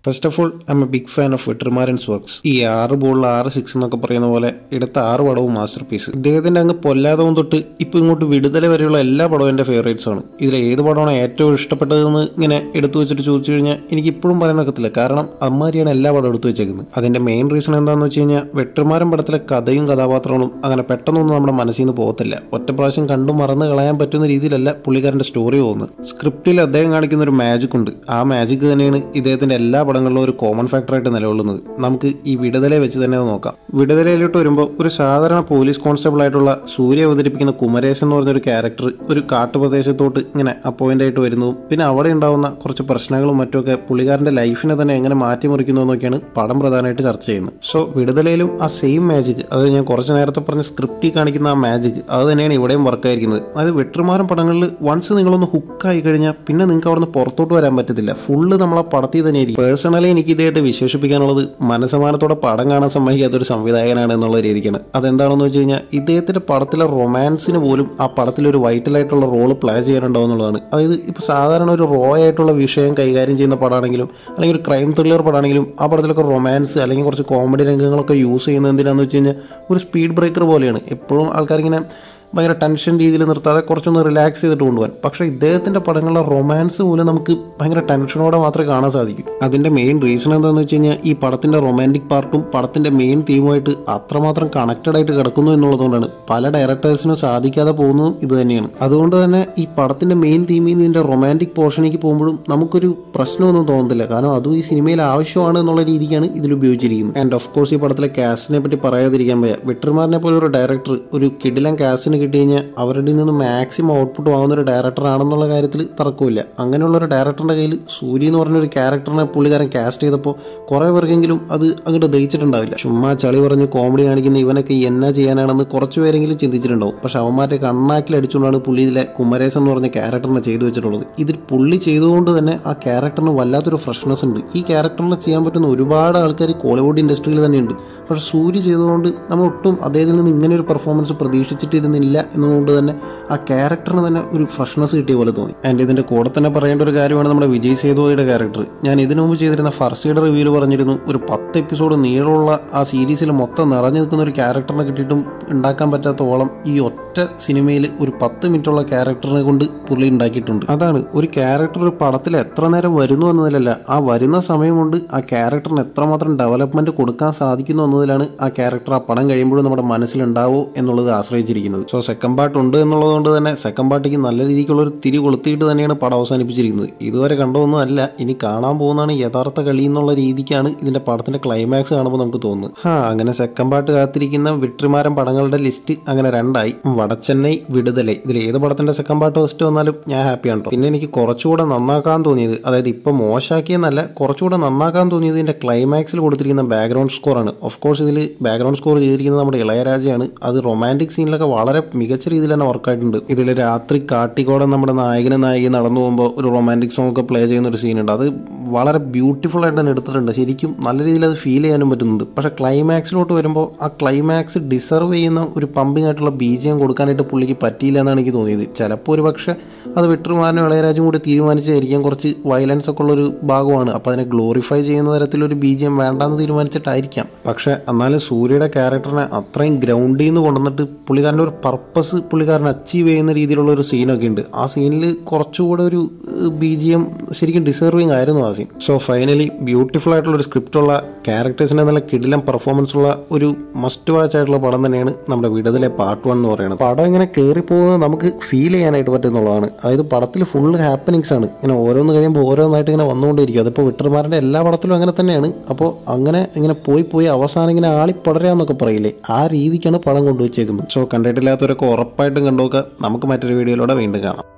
first of all I am a big fan of Vetrimaaran's works ഈ ആറ് ബോളിൽ ആറ് സിക്സ് എന്നൊക്കെ പറയുന്ന പോലെ എടുത്ത ആറ് പടവും മാസ്റ്റർ പീസ് ഇദ്ദേഹത്തിന്റെ അങ്ങ് പൊല്ലാതവും തൊട്ട് ഇപ്പൊ ഇങ്ങോട്ട് വിടുതല വരെയുള്ള എല്ലാ പടവും എന്റെ ഫേവറേറ്റ്സ് ആണ് ഇതിൽ ഏത് പടമാണ് ഏറ്റവും ഇഷ്ടപ്പെട്ടതെന്ന് ഇങ്ങനെ എടുത്തു വെച്ചിട്ട് ചോദിച്ചു കഴിഞ്ഞാൽ എനിക്ക് ഇപ്പോഴും പറയാൻ ഒക്കത്തില്ല കാരണം അമ്മാരിയാണ് എല്ലാ പടവും എടുത്തു വെച്ചേക്കുന്നത് അതിന്റെ മെയിൻ റീസൺ എന്താണെന്ന് വെച്ച് കഴിഞ്ഞാൽ വെട്ടർമാരൻ പടത്തിലെ കഥയും കഥാപാത്രങ്ങളും അങ്ങനെ പെട്ടെന്നൊന്നും നമ്മുടെ മനസ്സിൽ നിന്ന് പോകത്തില്ല ഒറ്റ പ്രാവശ്യം കണ്ടു മറന്ന് കളയാൻ പറ്റുന്ന രീതിയിലല്ല പുള്ളിക്കാരന്റെ സ്റ്റോറി പോകുന്നത് സ്ക്രിപ്റ്റിൽ അദ്ദേഹം കാണിക്കുന്ന ഒരു മാജിക് ഉണ്ട് ആ മാജിക് തന്നെയാണ് ഇദ്ദേഹത്തിന്റെ എല്ലാ പടങ്ങളിലും ഒരു കോമൺ ഫാക്ടറായിട്ട് നിലകൊള്ളുന്നത് നമുക്ക് ഈ വിടുതലയെ വെച്ച് തന്നെ അത് നോക്കാം വിടുതലയിലോട്ട് വരുമ്പോൾ ഒരു സാധാരണ പോലീസ് കോൺസ്റ്റബിൾ ആയിട്ടുള്ള സൂര്യ അവതരിപ്പിക്കുന്ന കുമരേശൻ എന്ന് പറഞ്ഞൊരു ക്യാരക്ടർ ഒരു കാട്ടുപ്രദേശത്തോട്ട് ഇങ്ങനെ അപ്പോയിന്റ് ആയിട്ട് വരുന്നതും പിന്നെ അവിടെ ഉണ്ടാവുന്ന കുറച്ച് പ്രശ്നങ്ങളും മറ്റുമൊക്കെ പുള്ളിക്കാരന്റെ ലൈഫിനെ തന്നെ എങ്ങനെ മാറ്റിമറിക്കുന്നു എന്നൊക്കെയാണ് പടം പ്രധാനമായിട്ട് ചർച്ച ചെയ്യുന്നത് സോ വിടുതലയിലും ആ സെയിം മാജിക് അത് ഞാൻ കുറച്ച് നേരത്തെ പറഞ്ഞ സ്ക്രിപ്റ്റിൽ കാണിക്കുന്ന ആ മാജിക് അത് തന്നെയാണ് ഇവിടെയും വർക്കായിരിക്കുന്നത് അതായത് വെട്ടർമാരൻ പടങ്ങളിൽ വൺസ് നിങ്ങളൊന്ന് ഹുക്കായി കഴിഞ്ഞാൽ പിന്നെ നിങ്ങൾക്ക് അവിടെ നിന്ന് പുറത്തോട്ട് വരാൻ പറ്റത്തില്ല ഫുള്ള് നമ്മളെ പടത്തിൽ തന്നെയായിരിക്കും പേഴ്സണലി എനിക്ക് ഇദ്ദേഹത്തെ വിശേഷിപ്പിക്കാനുള്ളത് മനസ്സമാനത്തോടെ പടം കാണാൻ സമ്മതിക്കാത്ത ഒരു സംവിധായകനാണ് എന്നുള്ള രീതിക്കാണ് അതെന്താണെന്ന് വെച്ച് കഴിഞ്ഞാൽ ഇദ്ദേഹത്തിന്റെ പടത്തിലെ റൊമാൻസിന് പോലും ആ പടത്തിൽ ഒരു വൈറ്റലായിട്ടുള്ള റോള് പ്ലേ ചെയ്യാനുണ്ടാവും എന്നുള്ളതാണ് അതായത് ഇപ്പോൾ സാധാരണ ഒരു റോ ആയിട്ടുള്ള വിഷയം കൈകാര്യം ചെയ്യുന്ന പടമാണെങ്കിലും അല്ലെങ്കിൽ ഒരു ക്രൈം ത്രില്ലർ പടമാണെങ്കിലും ആ പടത്തിലൊക്കെ റൊമാൻസ് അല്ലെങ്കിൽ കുറച്ച് കോമഡി രംഗങ്ങളൊക്കെ യൂസ് ചെയ്യുന്നത് എന്തിനാന്ന് വെച്ച് കഴിഞ്ഞാൽ ഒരു സ്പീഡ് ബ്രേക്കർ പോലെയാണ് എപ്പോഴും ആൾക്കാരിങ്ങനെ ഭയങ്കര ടെൻഷൻ രീതിയിൽ നിർത്താതെ കുറച്ചൊന്ന് റിലാക്സ് ചെയ്തിട്ട് കൊണ്ടുപോകാൻ പക്ഷേ ഇദ്ദേഹത്തിൻ്റെ പടങ്ങളിലെ റൊമാൻസ് പോലും നമുക്ക് ഭയങ്കര ടെൻഷനോടെ മാത്രമേ കാണാൻ സാധിക്കൂ അതിൻ്റെ മെയിൻ റീസൺ എന്താണെന്ന് വെച്ച് കഴിഞ്ഞാൽ ഈ പടത്തിൻ്റെ റൊമാൻറ്റിക് പാർട്ടും പടത്തിൻ്റെ മെയിൻ തീമുമായിട്ട് അത്രമാത്രം കണക്റ്റഡ് ആയിട്ട് കിടക്കുന്നു എന്നുള്ളതുകൊണ്ടാണ് പല ഡയറക്ടേഴ്സിനും സാധിക്കാതെ പോകുന്നതും ഇത് തന്നെയാണ് അതുകൊണ്ട് തന്നെ ഈ പടത്തിൻ്റെ മെയിൻ തീമിൽ നിന്ന് ഇതിൻ്റെ റൊമാൻറ്റിക് പോർഷനിലേക്ക് പോകുമ്പോഴും നമുക്കൊരു പ്രശ്നമൊന്നും തോന്നുന്നില്ല കാരണം അതും ഈ സിനിമയിൽ ആവശ്യമാണ് എന്നുള്ള രീതിക്കാണ് ഇതിൽ ഉപയോഗിച്ചിരിക്കുന്നത് ആൻഡ് ഓഫ് കോഴ്സ് ഈ പടത്തിലെ കാസ്റ്റിനെ പറ്റി പറയാതിരിക്കാൻ വയ്യ വിട്ടർമാറിനെ പോലെ ഒരു ഡയറക്ടർ ഒരു കിടിലൻ കാസ്റ്റിന് കിട്ടി കഴിഞ്ഞാൽ അവരുടെ നിന്ന് മാക്സിമം ഔട്ട്പുട്ട് വാങ്ങുന്ന ഒരു ഡയറക്ടർ ആണെന്നുള്ള കാര്യത്തിൽ തർക്കമില്ല അങ്ങനെയുള്ള ഒരു ഡയറക്ടറിന്റെ കയ്യിൽ സൂര്യ എന്ന് പറഞ്ഞ ഒരു ക്യാരക്ടറിനെ പുള്ളിക്കാരൻ കാസ്റ്റ് ചെയ്തപ്പോൾ കുറേ പേർക്കെങ്കിലും അത് അങ്ങോട്ട് ദഹിച്ചിട്ടുണ്ടാവില്ല ചുമ്മാ ചളി പറഞ്ഞ് കോമഡി കാണിക്കുന്ന ഇവനൊക്കെ എന്നാ ചെയ്യാനാണെന്ന് കുറച്ച് പേരെങ്കിലും ചിന്തിച്ചിട്ടുണ്ടാവും പക്ഷെ അവന്മാരുടെ കണ്ണാക്കിൽ അടിച്ചുകൊണ്ടാണ് പുള്ളി ഇതിലെ കുമരേശൻ എന്ന് പറഞ്ഞ ക്യാരക്ടറിനെ ചെയ്തു വെച്ചിട്ടുള്ളത് ഇതിൽ പുള്ളി ചെയ്തുകൊണ്ട് തന്നെ ആ ക്യാരക്ടറിന് വല്ലാത്തൊരു ഫ്രഷ്നെസ് ഉണ്ട് ഈ ക്യാരക്ടറിനെ ചെയ്യാൻ പറ്റുന്ന ഒരുപാട് ആൾക്കാർ കോളിവുഡ് ഇൻഡസ്ട്രിയിൽ തന്നെയുണ്ട് പക്ഷെ സൂര്യ ചെയ്തുകൊണ്ട് നമ്മൾ ഒട്ടും അദ്ദേഹത്തിൽ നിന്ന് ഇങ്ങനെ ഒരു പെർഫോമൻസ് പ്രതീക്ഷിച്ചിട്ടിരുന്നില്ല എന്നതുകൊണ്ട് തന്നെ ആ ക്യാരക്ടറിന് തന്നെ ഒരു ഫ്രഷ്നെസ് കിട്ടിയ പോലെ തോന്നി ആൻഡ് ഇതിന്റെ കൂടെ തന്നെ പറയേണ്ട ഒരു കാര്യമാണ് നമ്മുടെ വിജയ് സേതുപതിയുടെ ക്യാരക്ടർ ഞാൻ ഇതിനു മുമ്പ് ചെയ്തിരുന്ന ഫർസിയുടെ റിവ്യൂവിൽ പറഞ്ഞിരുന്നു ഒരു പത്ത് എപ്പിസോഡ് നീളമുള്ള ആ സീരീസിൽ മൊത്തം നിറഞ്ഞു നിൽക്കുന്ന ഒരു ക്യാരക്ടറിനെ കിട്ടിയിട്ടും ഉണ്ടാക്കാൻ പറ്റാത്തോളം ഈ ഒറ്റ സിനിമയിൽ ഒരു പത്ത് മിനിറ്റുള്ള ക്യാരക്ടറിനെ കൊണ്ട് പുള്ളി ഉണ്ടാക്കിയിട്ടുണ്ട് അതാണ് ഒരു ക്യാരക്ടർ ഒരു പടത്തിൽ എത്ര നേരം വരുന്നു എന്നതിലല്ല ആ വരുന്ന സമയം കൊണ്ട് ആ ക്യാരക്ടറിന് എത്രമാത്രം ഡെവലപ്മെന്റ് കൊടുക്കാൻ സാധിക്കുന്നു എന്നതിലാണ് ആ ക്യാരക്ടർ ആ പടം കഴിയുമ്പോഴും നമ്മുടെ മനസ്സിലുണ്ടാവോ എന്നുള്ളത് ആശ്രയിച്ചിരിക്കുന്നത് സോ സെക്കൻഡ് പാർട്ട് ഉണ്ട് എന്നുള്ളതുകൊണ്ട് തന്നെ സെക്കൻഡ് പാർട്ടിക്ക് നല്ല രീതിക്കുള്ള ഒരു തിരി കൊളുത്തിയിട്ട് തന്നെയാണ് പടം അവസാനിപ്പിച്ചിരിക്കുന്നത് ഇതുവരെ കണ്ടതൊന്നും അല്ല ഇനി കാണാൻ പോകുന്നതാണ് യഥാർത്ഥ കളി എന്നുള്ള രീതിക്കാണ് ഇതിന്റെ പടത്തിന്റെ ക്ലൈമാക്സ് കാണുമ്പോൾ നമുക്ക് തോന്നുന്നത് ഹാ അങ്ങനെ സെക്കൻഡ് പാർട്ട് കാത്തിരിക്കുന്ന വിട്രിമാരൻ പടങ്ങളുടെ ലിസ്റ്റ് അങ്ങനെ രണ്ടായി വടച്ചെന്നൈ വിടുതലൈ ഇതിൽ ഏത് പടത്തിന്റെ സെക്കൻഡ് പാർട്ട് ഫസ്റ്റ് വന്നാലും ഞാൻ ഹാപ്പിയാണ് കേട്ടോ പിന്നെ എനിക്ക് കുറച്ചുകൂടെ നന്നാക്കാൻ തോന്നിയത് അതായത് ഇപ്പം മോശമാക്കിയെന്നല്ല കുറച്ചുകൂടെ നന്നാക്കാൻ തോന്നിയത് ഇതിന്റെ ക്ലൈമാക്സിൽ കൊടുത്തിരിക്കുന്ന ബാക്ക്ഗ്രൗണ്ട് സ്കോറാണ് ഓഫ് കോഴ്സ് ഇതിൽ ബാക്ക്ഗ്രൗണ്ട് സ്കോർ ചെയ്തിരിക്കുന്നത് നമ്മുടെ ഇളയരാജയാണ് അത് റൊമാൻറ്റിക് സീനിലൊക്കെ വളരെ മികച്ച രീതിയിൽ തന്നെ വർക്കായിട്ടുണ്ട് ഇതിൽ രാത്രി കാട്ടിക്കോടെ നമ്മുടെ നായകനും നായിക നടന്നു പോകുമ്പോൾ ഒരു റൊമാൻറ്റിക് സോങ് ഒക്കെ പ്ലേ ചെയ്യുന്ന ഒരു സീനുണ്ട് അത് വളരെ ബ്യൂട്ടിഫുൾ ആയിട്ട് തന്നെ എടുത്തിട്ടുണ്ട് ശരിക്കും നല്ല രീതിയിൽ അത് ഫീൽ ചെയ്യാനും പറ്റുന്നുണ്ട് പക്ഷേ ക്ലൈമാക്സിലോട്ട് വരുമ്പോൾ ആ ക്ലൈമാക്സ് ഡിസർവ് ചെയ്യുന്ന ഒരു പമ്പിംഗ് ആയിട്ടുള്ള ബീജിയം കൊടുക്കാനായിട്ട് പുള്ളിക്ക് പറ്റിയില്ല എന്നാണ് എനിക്ക് തോന്നിയത് ചിലപ്പോൾ ഒരു പക്ഷേ അത് വിട്ടുമാനും ഇളയരാജും കൂടി തീരുമാനിച്ചായിരിക്കാം കുറച്ച് വയലൻസ് ഒക്കെ ഉള്ളൊരു ഭാഗമാണ് അപ്പോൾ അതിനെ ഗ്ലോറിഫൈ ചെയ്യുന്ന തരത്തിലൊരു ബീജിയം വേണ്ടാന്ന് തീരുമാനിച്ചിട്ടായിരിക്കാം പക്ഷേ എന്നാലും സൂര്യയുടെ ക്യാരക്ടറിനെ അത്രയും ഗ്രൗണ്ടിൽ നിന്ന് കൊണ്ടുവന്നിട്ട് പുള്ളിക്കാരൻ്റെ ഒരു പർപ്പസ് പുള്ളിക്കാരൻ അച്ചീവ് ചെയ്യുന്ന രീതിയിലുള്ള ഒരു സീനൊക്കെ ഉണ്ട് ആ സീനിൽ കുറച്ചുകൂടെ ഒരു ബി ജി എം ശരിക്കും ഡിസേർവിങ് ആയിരുന്നു ആ സീൻ സോ ഫൈനലി ബ്യൂട്ടിഫുൾ ആയിട്ടുള്ള ഒരു സ്ക്രിപ്റ്റുള്ള ക്യാരക്ടേഴ്സിനെ നല്ല കിടിലം പെർഫോമൻസ് ഉള്ള ഒരു മസ്റ്റ് വാച്ച് ആയിട്ടുള്ള പടം തന്നെയാണ് നമ്മുടെ വിടതിലെ പാർട്ട് വൺ എന്ന് പറയുന്നത് പടം ഇങ്ങനെ കയറി പോകുന്നത് നമുക്ക് ഫീൽ ചെയ്യാനായിട്ട് പറ്റുന്നുള്ളതാണ് അതായത് പടത്തിൽ ഫുൾ ഹാപ്പനിങ്സ് ആണ് ഇങ്ങനെ ഓരോന്ന് കഴിയുമ്പോൾ ഓരോന്നായിട്ട് ഇങ്ങനെ വന്നുകൊണ്ടിരിക്കും അതിപ്പോൾ വിട്ടർമാരുടെ എല്ലാ പടത്തിലും അങ്ങനെ തന്നെയാണ് അപ്പോൾ അങ്ങനെ ഇങ്ങനെ പോയി പോയി അവസാനം ഇങ്ങനെ ആളി പടരാന്നൊക്കെ പറയില്ലേ ആ രീതിക്കാണ് പടം കൊണ്ടുവച്ചേക്കുന്നത് സോ കണ്ടിട്ടില്ലാത്തവരൊക്കെ ഉറപ്പായിട്ടും കണ്ടുനോക്കുക നമുക്ക് മറ്റൊരു വീഡിയോയിലൂടെ വീണ്ടും കാണാം